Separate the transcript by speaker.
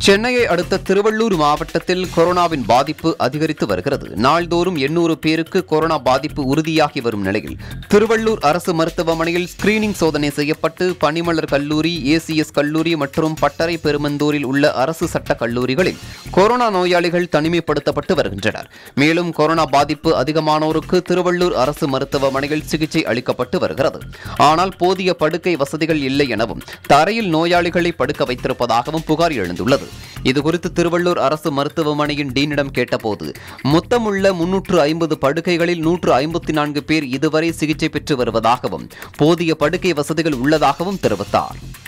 Speaker 1: சென்னையை அடுத்த திருவள்ளூர் மாவட்டத்தில் கொரோனாவின் பாதிப்பு அதிகரித்து வருகிறது நாள்தோறும் எண்ணூறு பேருக்கு கொரோனா பாதிப்பு உறுதியாகி வரும் நிலையில் திருவள்ளூர் அரசு மருத்துவமனையில் ஸ்கிரீனிங் சோதனை செய்யப்பட்டு பனிமலர் கல்லூரி ஏசிஎஸ் கல்லூரி மற்றும் பட்டறை பெருமந்தூரில் உள்ள அரசு சட்ட கல்லூரிகளில் கொரோனா நோயாளிகள் தனிமைப்படுத்தப்பட்டு வருகின்றனர் மேலும் கொரோனா பாதிப்பு அதிகமானோருக்கு திருவள்ளூர் அரசு மருத்துவமனையில் சிகிச்சை அளிக்கப்பட்டு வருகிறது ஆனால் போதிய படுக்கை வசதிகள் இல்லை எனவும் தரையில் நோயாளிகளை படுக்க வைத்திருப்பதாகவும் புகார் எழுந்துள்ளது இதுகுறித்து திருவள்ளூர் அரசு மருத்துவமனையின் டீனிடம் கேட்டபோது மொத்தமுள்ள முன்னூற்று ஐம்பது படுக்கைகளில் நூற்று ஐம்பத்தி நான்கு பேர் இதுவரை சிகிச்சை பெற்று வருவதாகவும் போதிய படுக்கை வசதிகள் உள்ளதாகவும் தெரிவித்தார்